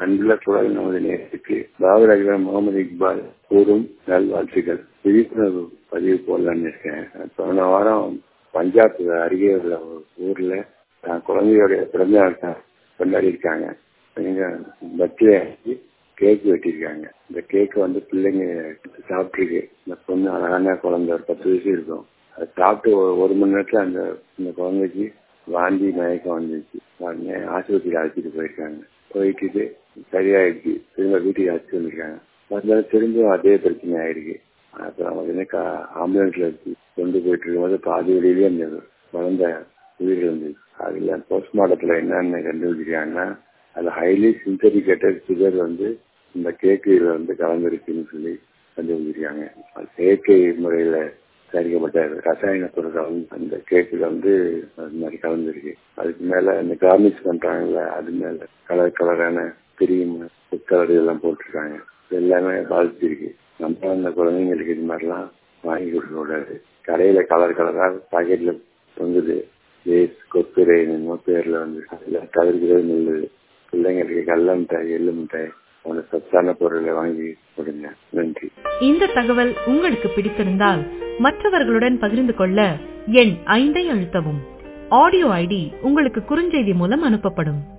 அன்புள்ள குரல் நமது நேரத்துக்கு பாபராஜன் முகமது இக்பால் கூறும் நல்வாழ்த்துக்கள் விழிப்புணர்வு பதிவு போடலான்னு இருக்கேன் போன வாரம் பஞ்சாப் அருகே உள்ள ஒரு ஊர்ல நான் குழந்தையோடைய பிறந்த நாள் கொண்டாடி இருக்காங்க எங்க பர்த்டே கேக் வெட்டியிருக்காங்க இந்த கேக் வந்து பிள்ளைங்க சாப்பிட்டுருக்கு இந்த பொண்ணு அழகான குழந்தை ஒரு பத்து வயசு இருக்கும் அதை சாப்பிட்டு ஒரு மணி நேரத்துல அந்த இந்த குழந்தைக்கு வாந்தி மயக்கம் வந்துச்சு உடனே ஆஸ்பத்திரிக்கு அழைச்சிட்டு போயிருக்காங்க போயிட்டு சரியாயிடுச்சு திரும்ப வீட்டுக்கு அழைச்சிட்டு வந்திருக்காங்க வந்தாலும் திரும்ப அதே பிரச்சனை ஆயிருக்கு அப்புறம் உடனே ஆம்புலன்ஸ்ல வச்சு கொண்டு போயிட்டு இருக்கும்போது பாதி வழியிலேயே அந்த குழந்தை உயிர் இருந்துச்சு அதுல போஸ்ட்மார்ட்டத்துல என்னென்ன கண்டுபிடிக்கிறாங்கன்னா அது ஹைலி சிந்தடிகேட்டட் சுகர் வந்து இந்த கேக்கு வந்து கலந்துருக்குன்னு சொல்லி கண்டுபிடிச்சிருக்காங்க செயற்கை முறையில தயாரிக்கப்பட்ட ரசாயன பொருட்கள் வந்து அந்த கேக்குல வந்து அது மாதிரி கலந்துருக்கு அதுக்கு மேல இந்த கார்னிஷ் பண்றாங்கல்ல அது மேல கலர் கலரான கிரீம் கலர் எல்லாம் போட்டிருக்காங்க எல்லாமே பாதிச்சிருக்கு நம்ம அந்த குழந்தைங்களுக்கு இது மாதிரிலாம் வாங்கி கொடுக்க கூடாது கடையில கலர் கலரா பாக்கெட்ல தொங்குது லேஸ் கொக்குரை என்னமோ பேர்ல வந்து அதெல்லாம் தவிர்க்கிறது நல்லது பிள்ளைங்களுக்கு கடல மிட்டாய் எள்ளு மிட்டாய் போன சத்தான பொருளை வாங்கி கொடுங்க நன்றி இந்த தகவல் உங்களுக்கு பிடித்திருந்தால் மற்றவர்களுடன் பகிர்ந்து கொள்ள எண் ஐந்தை அழுத்தவும் ஆடியோ ஐடி உங்களுக்கு குறுஞ்செய்தி மூலம் அனுப்பப்படும்